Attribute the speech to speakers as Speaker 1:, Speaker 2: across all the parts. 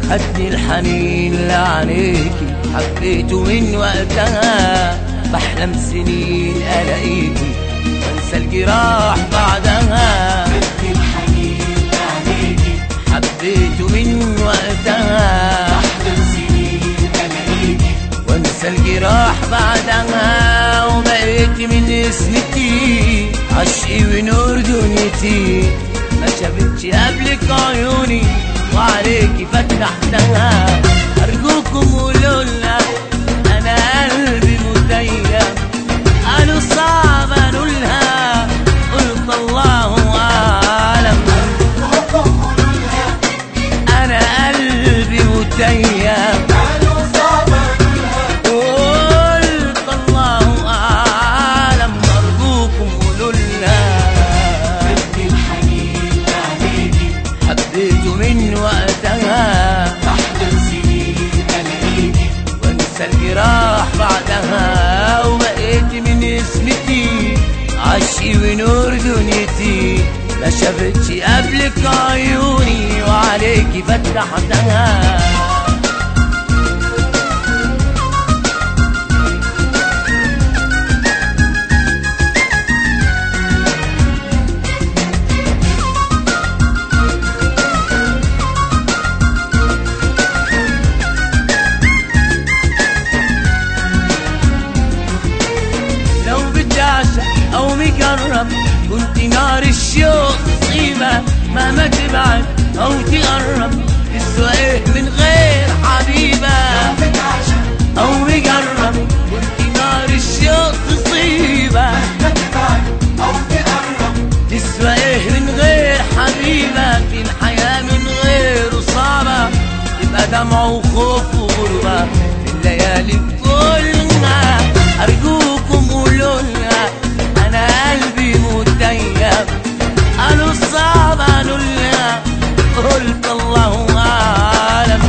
Speaker 1: خدني الحنين لعينيكي حبيته من وقتها بحلم سنين الاقيكي وانسى الجراح بعدها
Speaker 2: خدني الحنين لعينيكي
Speaker 1: حبيته من وقتها
Speaker 2: أحلم سنين ألاقيكي
Speaker 1: وانسى الجراح بعدها وبقيت من اسمتي عشقي ونور دنيتي ما شافتش قبلك عيوني وعليكي فتحتها ارجوكم قولوا لها انا قلبي متيم قالوا صعب انولها قلت الله اعلم انا قلبي متيم
Speaker 2: قالوا صعب أقولها
Speaker 1: قلت الله أعلم أرجوكم قولوا لها
Speaker 2: خدني الحنين لعينيكي
Speaker 1: حبيته من وقتها
Speaker 2: أحلم سنين ألاقيكي
Speaker 1: وانسى الجراح بعدها وبقيت من اسمتي عشقي ونور دنيتي ما شافتش قبلك عيوني وعليكي فتحتها لو بتعشق او مكرم كنت نار الشوق تصيبة مهما تبعد او تقرب تسوى ايه من غير حبيبة
Speaker 2: بتعشق
Speaker 1: او مجرب كنت نار الشوق تصيبة
Speaker 2: تبعد أو تقرب
Speaker 1: تسوى ايه من غير حبيبة في الحياة من غيره صعبة يبقى دمع وخوف وغربة في الليالي كلها أرجوكم قولوا لها أنا قلبي متيم قالوا صعب قالوا لها قلت الله أعلم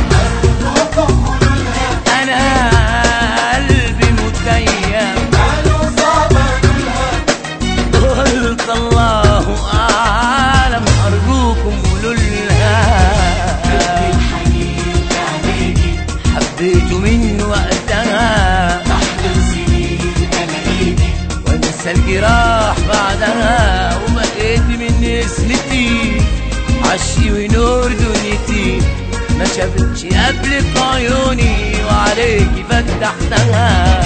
Speaker 1: أنا قلبي متيم
Speaker 2: قالوا صعب أقولها
Speaker 1: قلت الله أعلم أرجوكم قولوا لها
Speaker 2: خدني الحنين لعينيكي
Speaker 1: حبيته من وقتها
Speaker 2: أحلم سنين ألاقيكي
Speaker 1: وانسى الجراح بعدها وبقيت من اسمتي عشقي ونور دنيتي ما شافتش قبلك عيوني وعليكي فتحتها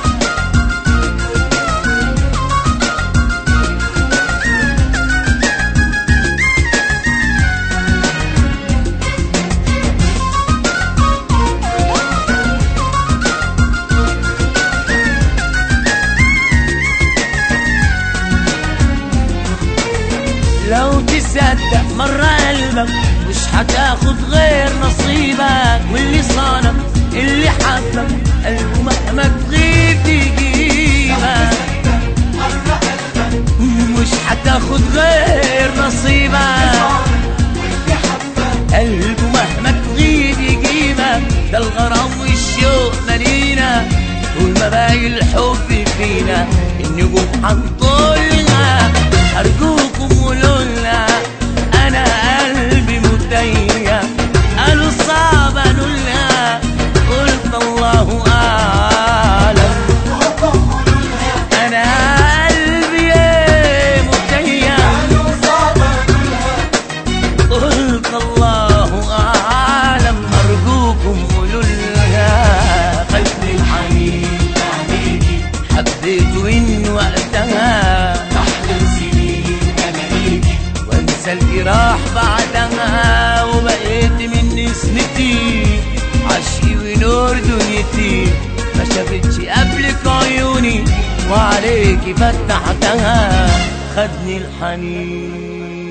Speaker 1: لو تصدق مرة قلبك مش هتاخد غير نصيبك واللي صانك اللي حبك قلبه مهما تغيب يجيبك
Speaker 2: مرة قلبك
Speaker 1: مش هتاخد غير نصيبك
Speaker 2: واللي حبك
Speaker 1: قلبه مهما تغيب يجيبك ده الغرام والشوق مالينا طول ما باقي الحب فينا النجوم هنطولها أرجوكم قولوا لها أنا قلبي متيم قالوا صعب قالوا لها قلت الله أعلم أنا قلبي متيم
Speaker 2: قالوا صعب أقولها
Speaker 1: قلت الله أعلم أرجوكم قولوا لها
Speaker 2: خدني الحنين لعينيكي
Speaker 1: حبيت من وقتها
Speaker 2: أحلم سنين ألاقيكي
Speaker 1: وانسى الجراح بعدها وبقيت من اسمتي عشقي ونور دنيتي ما شافتش قبلك عيوني وعليكي فتحتها خدني الحنين